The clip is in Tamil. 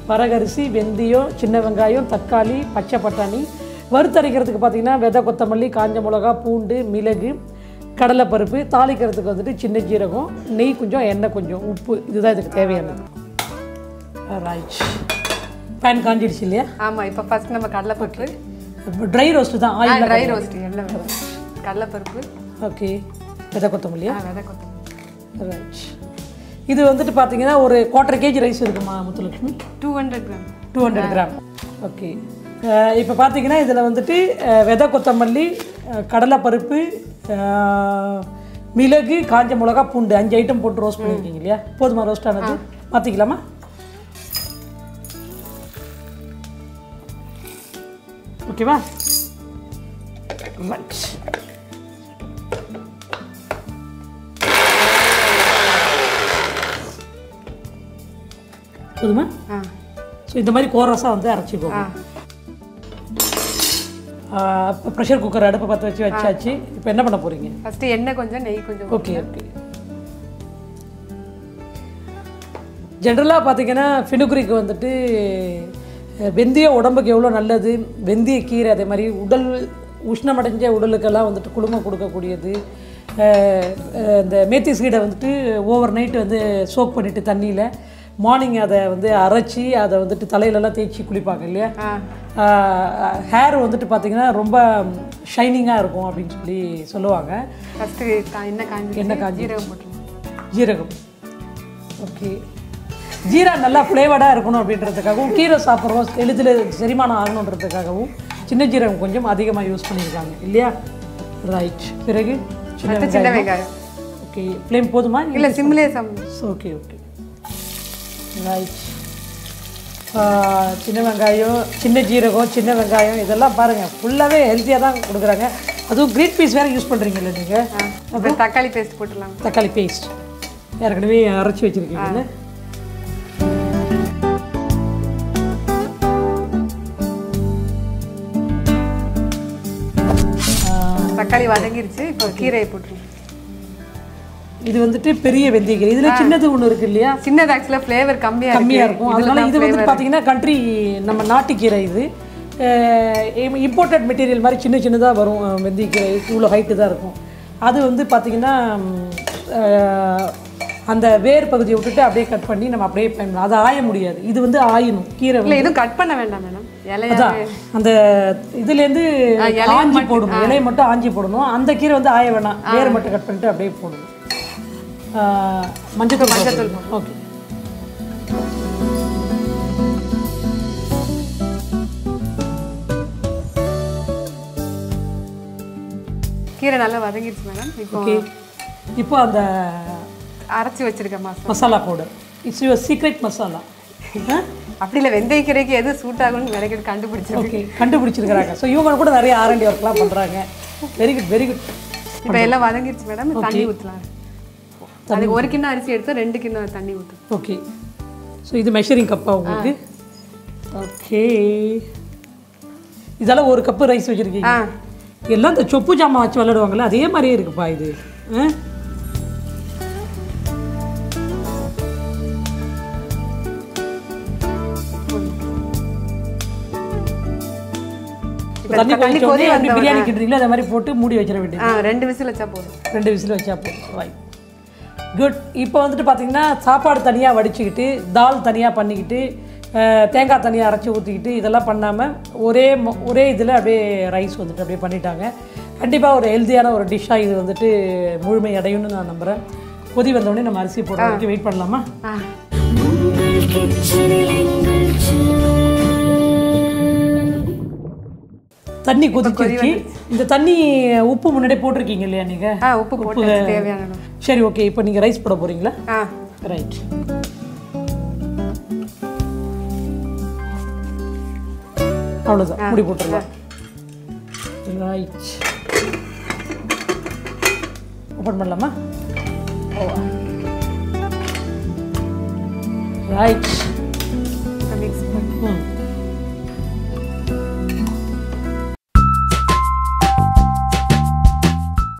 வரகரிசி வெந்தயம் சின்ன வெங்காயம் தக்காளி பச்சை பட்டாணி வறுத்தரைக்கிறதுக்கு பார்த்தீங்கன்னா விதை கொத்தமல்லி காஞ்ச மிளகா பூண்டு மிளகு கடலைப்பருப்பு தாளிக்கிறதுக்கு வந்துட்டு சின்ன ஜீரகம் நெய் கொஞ்சம் எண்ணெய் கொஞ்சம் உப்பு இதுதான் இதுக்கு தேவையானது ரைட் பேன் காஞ்சிடுச்சு இல்லையா ஆமா இப்போ ஃபர்ஸ்ட் நம்ம கடலைப்பருப்பு ட்ரை ரோஸ்ட்டு தான் ஆயில் ட்ரை ரோஸ்ட் எண்ணெய் வேணும். கடலைப்பருப்பு ஓகே விதை கொத்தமல்லியா ஆ, விதை கொத்தமல்லி ரைட் இது வந்துட்டு பார்த்தீங்கன்னா ஒரு குவார்டர் கேஜி ரைஸ் இருக்குமா Muthulakshmi two hundred gram two hundred gram okay இப்போ பார்த்தீங்கன்னா இதில் வந்துட்டு அஹ், விதை கொத்தமல்லி அஹ், கடலைப்பருப்பு அஹ், மிளகு காஞ்ச மிளகா பூண்டு அஞ்சு ஐட்டம் போட்டு ரோஸ்ட் பண்ணியிருக்கீங்க இல்லையா போதுமா ரோஸ்ட் ஆனது மாற்றிக்கலாமா ஓகேவா ரைட் போதுமா ஆ ஸோ இந்த மாதிரி கோரஸாக வந்து அரைச்சிக்கோங்க ஆ இப்போ ப்ரெஷர் குக்கர் அடுப்பை பற்ற வச்சு வச்சாச்சு இப்போ என்ன பண்ண போகிறீங்க ஃபர்ஸ்ட் எண்ணெய் கொஞ்சம் நெய் கொஞ்சம் ஓகே ஓகே ஜென்ரலாக பார்த்தீங்கன்னா ஃபினுக்குரிக்கு வந்துட்டு அஹ், வெந்தயம் உடம்புக்கு எவ்வளோ நல்லது வெந்தய கீரை அதே மாதிரி உடல் உஷ்ணமடைஞ்ச உடலுக்கெல்லாம் வந்துட்டு குளுமை கொடுக்கக்கூடியது அஹ், அஹ், இந்த மேத்தி சீடை வந்துட்டு ஓவர் நைட்டு வந்து சோக் பண்ணிவிட்டு தண்ணியில் மார்னிங் அதை வந்து அரைச்சி அதை வந்துட்டு தலையிலலாம் தேய்ச்சி குளிப்பாங்க இல்லையா ஆ ஹேர் வந்துட்டு பார்த்தீங்கன்னா ரொம்ப ஷைனிங்காக இருக்கும் அப்படின்னு சொல்லி சொல்லுவாங்க ஃபர்ஸ்ட் எண்ணெய் காஞ்சி எண்ணெய் காஞ்சி ஜீரகம் போட்டுருங்க ஜீரகம் ஓகே ஜீரா நல்லா ஃப்ளேவர்டாக இருக்கணும் அப்படின்றதுக்காகவும் கீரை சாப்பிட்றோம் எளிதில் செரிமானம் ஆகணுன்றதுக்காகவும் சின்ன ஜீரகம் கொஞ்சம் அதிகமாக யூஸ் பண்ணியிருக்காங்க இல்லையா ரைட் பிறகு சின்ன அடுத்து சின்ன வெங்காயம் ஓகே ஃப்ளேம் போதுமா இல்ல சிம்லே சம் ஓகே ஓகே ரைட் சின்ன வெங்காயம் சின்ன ஜீரகம் சின்ன வெங்காயம் இதெல்லாம் பாருங்கள் ஃபுல்லாகவே ஹெல்த்தியாக தான் கொடுக்குறாங்க அதுவும் க்ரீன் பீஸ் வேறு யூஸ் பண்ணுறீங்கல்ல நீங்கள் அப்புறம் தக்காளி பேஸ்ட் போட்டுடலாம் தக்காளி பேஸ்ட் ஏற்கனவே அரைச்சி வச்சுருக்கீங்கல்ல தக்காளி வதங்கிருச்சு இப்போ கீரையை போட்டுருங்க இது வந்துட்டு பெரிய வெந்தயக்கீரை இதில் சின்னது ஒன்று இருக்கு இல்லையா சின்னது ஆக்சுவலாக ஃப்ளேவர் கம்மியா கம்மியாக இருக்கும் அதனால இது வந்து பார்த்தீங்கன்னா கண்ட்ரி நம்ம நாட்டுக்கீரை இது இம்போர்ட்டட் மெட்டீரியல் மாதிரி சின்ன சின்னதாக வரும் அஹ், வெந்தயக்கீரை இவ்வளோ ஹைட்டு தான் இருக்கும் அது வந்து பார்த்தீங்கன்னா ம், அஹ், அந்த வேர் பகுதியை விட்டுட்டு அப்படியே கட் பண்ணி நம்ம அப்படியே பயன்படும் அதை ஆய முடியாது இது வந்து ஆயணும் கீரை வந்து இல்ல எதுவும் கட் பண்ண வேண்டாம் மேடம் இலையா அதான் அந்த இதுலேருந்து ஆஞ்சி போடணும் இலையை மட்டும் ஆஞ்சி போடணும் அந்த கீரை வந்து ஆய வேணாம் வேர் மட்டும் கட் பண்ணிட்டு அப்படியே போடணும் ஆஹ், மஞ்சத்தூள் மஞ்சத்தூள் ஓகே கீரை நல்லா வதங்கிருச்சு மேடம் இப்போ ஓகே இப்போ அந்த அரைச்சி வச்சிருக்க மாசம் மசாலா powder it's your secret masala அப்படி இல்லை வெந்தய கீரைக்கு எது சூட் ஆகும்னு விலைக்கு கண்டுபிடிச்சிருக்கு ஓகே கண்டுபிடிச்சிருக்கிறாங்க ஸோ இவங்க கூட நிறைய ஆர்என்டி ஒர்க்லாம் பண்ணுறாங்க வெரி குட் வெரி குட் இப்போ எல்லாம் வதங்கிருச்சு மேடம் தண்ணி ஊற்றலாம் அதுக்கு ஒரு கிண்ணம் அரிசி எடுத்தா ரெண்டு கிண்ணம் தண்ணி ஊற்றும் ஓகே ஸோ இது மெஷரிங் கப்பா உங்களுக்கு ஓகே இதெல்லாம் ஒரு கப்பு ரைஸ் வச்சுருக்கீங்க ஆ எல்லாம் இந்த சொப்பு ஜாமான் வச்சு விளையாடுவாங்கல்ல அதே மாதிரியே இருக்குப்பா இது ஆ? இப்போ தண்ணி தண்ணி கொதிச்ச கொதி உடனே எப்படி வந்த பிரியாணி கிண்டுறீங்களோ அதே மாதிரி போட்டு மூடி வச்சிட வேண்டியது ஆ ரெண்டு விசில் வச்சா போதும் ரெண்டு விசில் வச்சா போதும் ரைட் குட் இப்போ வந்துட்டு பார்த்தீங்கன்னா சாப்பாடு தனியாக வடிச்சுக்கிட்டு தால் தனியாக பண்ணிக்கிட்டு அஹ், தேங்காய் தனியாக அரைச்சி ஊற்றிக்கிட்டு இதெல்லாம் பண்ணாமல் ஒரே மொ- ஒரே இதில் அப்படியே ரைஸ் வந்துட்டு அப்படியே பண்ணிட்டாங்க கண்டிப்பாக ஒரு ஹெல்த்தியான ஒரு டிஷ்ஷாக இது வந்துட்டு முழுமை அடையும்னு நான் நம்புகிறேன் கொதி வந்தோடனே நம்ம அரிசி போடுற வரைக்கும் வெயிட் பண்ணலாமா ஆ தண்ணி கொதிச்சிருச்சு இந்த தண்ணி உப்பு முன்னாடியே போட்டிருக்கீங்க இல்லையா நீங்கள் ஆ உப்பு போட்டு தேவையான அளவு. சரி ஓகே இப்போ நீங்கள் ரைஸ் போட போகிறீங்களா ஆ ரைட் அவ்வளோதான் முடி போட்டுடலாம் ரைட் ஓப்பன் பண்ணலாமா ரைட் மிக்ஸ் பண்ணி ம்